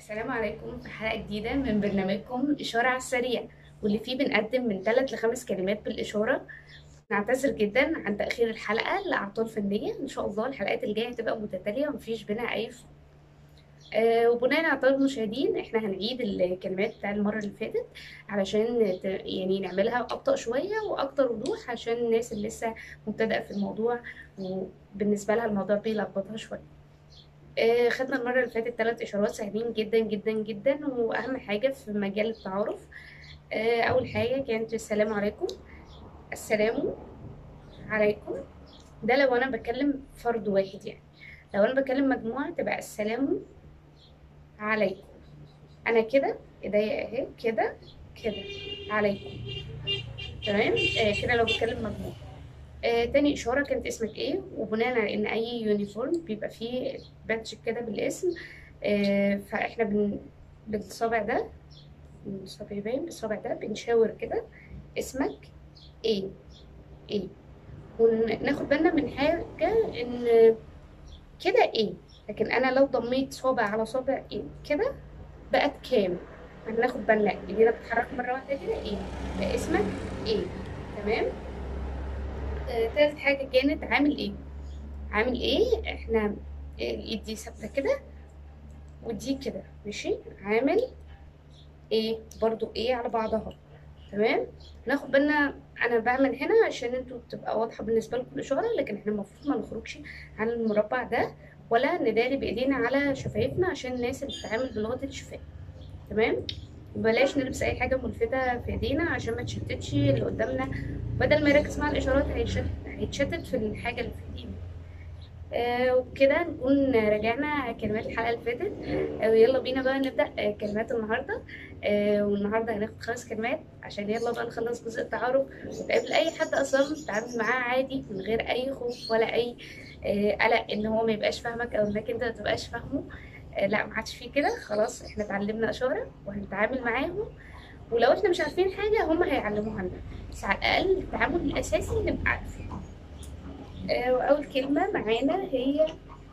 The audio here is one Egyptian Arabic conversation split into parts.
السلام عليكم في حلقة جديدة من برنامجكم إشارة على السريع واللي فيه بنقدم من ثلاث لخمس كلمات بالإشارة نعتذر جدا عن تأخير الحلقة لأعطال فنية إن شاء الله الحلقات الجاية هتبقى متتالية ومفيش بينها أي ف... آه وبناء على طلب المشاهدين احنا هنعيد الكلمات بتاع المرة اللي فاتت علشان ت... يعني نعملها أبطأ شوية وأكتر وضوح عشان الناس اللي لسه مبتدئة في الموضوع وبالنسبة لها الموضوع بيلخبطها شوية آه، خدنا المرة اللي فاتت ثلاث إشارات سهلين جدا جدا جدا وأهم حاجة في مجال التعارف آه، أول حاجة كانت السلام عليكم السلام عليكم ده لو أنا بكلم فرد واحد يعني لو أنا بكلم مجموعة تبقى السلام عليكم أنا كده إيديا أهي كده كده عليكم تمام آه كده لو بكلم مجموعة آه تاني إشارة كانت اسمك إيه وبناء على إن أي يونيفورم بيبقى فيه باتش كده بالاسم آه فإحنا بن... بالصابع ده الصابع يبين بالصابع ده بنشاور كده اسمك إيه إيه وناخد بالنا من حاجة إن كده إيه لكن أنا لو ضميت صابع على صابع إيه كده بقت كام هناخد بالنا إيدينا بتتحرك مرة واحدة كده إيه ده اسمك إيه تمام آه، تالت حاجة كانت عامل ايه عامل ايه احنا الايد دي ثابتة كده ودي كده ماشي عامل ايه برضو ايه على بعضها تمام ناخد بالنا انا بعمل هنا عشان انتوا تبقى واضحة بالنسبة لكم الاشارة لكن احنا المفروض ما نخرجش عن المربع ده ولا نداري بايدينا على شفايفنا عشان الناس اللي بتتعامل بلغة الشفايف تمام بلاش نلبس اي حاجة ملفتة في ايدينا عشان ما تشتتش اللي قدامنا بدل ما يركز مع الاشارات هيتشتت هيتشتت في الحاجه اللي في ايديه آه وبكده نكون راجعنا كلمات الحلقه اللي فاتت آه ويلا بينا بقى نبدا آه كلمات النهارده آه والنهارده هناخد خمس كلمات عشان يلا بقى نخلص جزء التعارف وتقابل اي حد اصلا تتعامل معاه عادي من غير اي خوف ولا اي آه قلق ان هو ما يبقاش فاهمك او انك انت ما تبقاش فاهمه آه لا ما عادش فيه كده خلاص احنا اتعلمنا اشاره وهنتعامل معاهم ولو احنا مش عارفين حاجه هم هيعلموها لنا بس على الاقل التعامل الاساسي نبقى عارفين آه واول كلمه معانا هي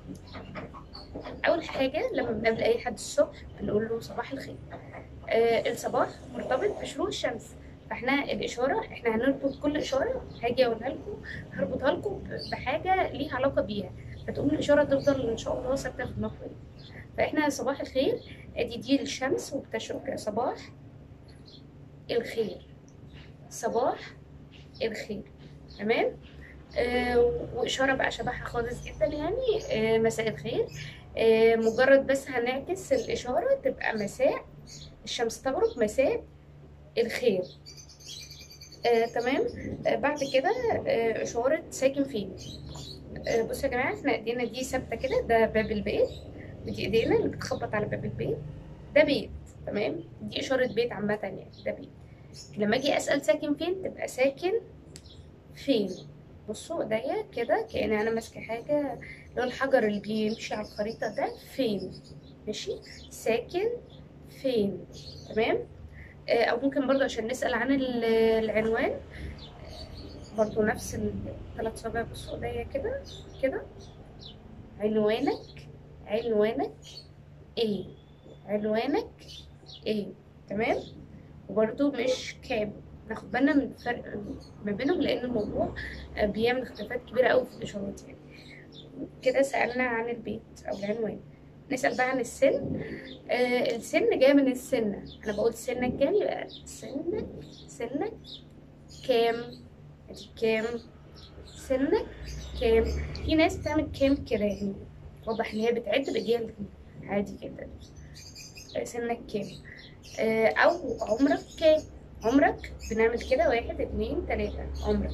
اول حاجه لما بنقابل اي حد الصبح بنقول له صباح الخير آه الصباح مرتبط بشروق الشمس فاحنا الاشاره احنا هنربط كل اشاره هاجي اقولها لكم هربطها لكم بحاجه ليها علاقه بيها فتقوم الاشاره تفضل ان شاء الله ثابته في دماغكم فاحنا صباح الخير ادي دي الشمس وبتشرق صباح الخير صباح الخير تمام آه وإشارة بقى شبهها خالص جدا يعني آه مساء الخير آه مجرد بس هنعكس الإشارة تبقى مساء الشمس تغرب مساء الخير آه تمام آه بعد كده آه إشارة ساكن فين آه بصوا يا جماعة احنا ايدينا دي ثابتة كده ده باب البيت ودي ايدينا اللي بتخبط على باب البيت ده بيت تمام دي إشارة بيت عامة يعني ده بيت لما اجي اسال ساكن فين تبقى ساكن فين بصوا ايديا كده كأن انا ماسكه حاجه اللي هو الحجر اللي بيمشي على الخريطه ده فين ماشي ساكن فين تمام آه او ممكن برضو عشان نسال عن العنوان برضو نفس الثلاث صوابع بصوا ايديا كده كده عنوانك عنوانك ايه عنوانك ايه تمام وبرده مش كام ناخد بالنا من الفرق ما بينهم لان الموضوع بيعمل اختلافات كبيره قوي في الاشارات يعني كده سالنا عن البيت او العنوان نسال بقى عن السن آه السن جاي من السنه انا بقول سنك كام يبقى سنك سنك كام ادي كام سنك كام في ناس بتعمل كام كده يعني واضح ان هي بتعد بايديها عادي جدا آه سنك كام او عمرك كام عمرك بنعمل كده واحد اتنين تلاتة عمرك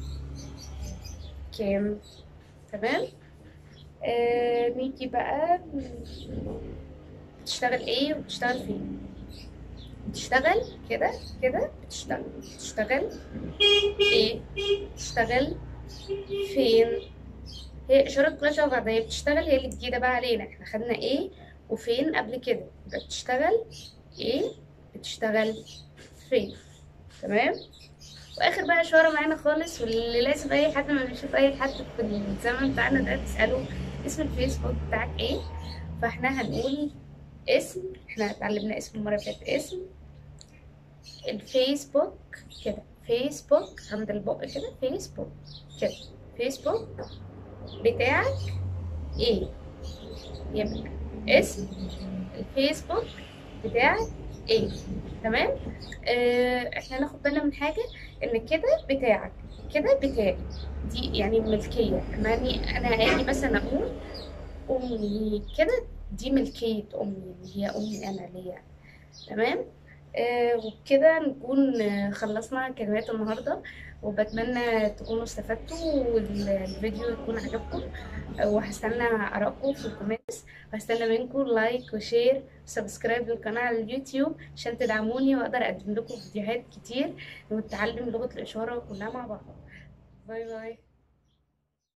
كام تمام آه نيجي بقى بتشتغل ايه وبتشتغل فين بتشتغل كده كده بتشتغل بتشتغل ايه بتشتغل فين هي اشارات كلها شبه بعض هي بتشتغل هي اللي جديده بقى علينا احنا خدنا ايه وفين قبل كده يبقى بتشتغل ايه بتشتغل فين تمام واخر بقى اشاره معانا خالص واللي لازم اي حد ما بيشوف اي حد في الزمن بتاعنا ده تساله اسم الفيسبوك بتاعك ايه فاحنا هنقول اسم احنا اتعلمنا اسم المرة اللي فاتت اسم الفيسبوك كده فيسبوك عند البق كده فيسبوك كده فيسبوك بتاعك ايه يبقى اسم الفيسبوك بتاعك ايه تمام اه احنا ناخد بالنا من حاجة ان كده بتاعك كده بتاعي دي يعني ملكية يعني انا هاجي مثلا اقول امي كده دي ملكية امي يعني هي امي انا ليا تمام آه وبكده نكون آه، خلصنا كلمات النهاردة وبتمنى تكونوا استفدتوا والفيديو يكون عجبكم آه، وهستنى آرائكم في الكومنتس وهستنى منكم لايك وشير وسبسكرايب للقناة على اليوتيوب عشان تدعموني وأقدر أقدم لكم فيديوهات كتير ونتعلم لغة الإشارة كلها مع بعض باي باي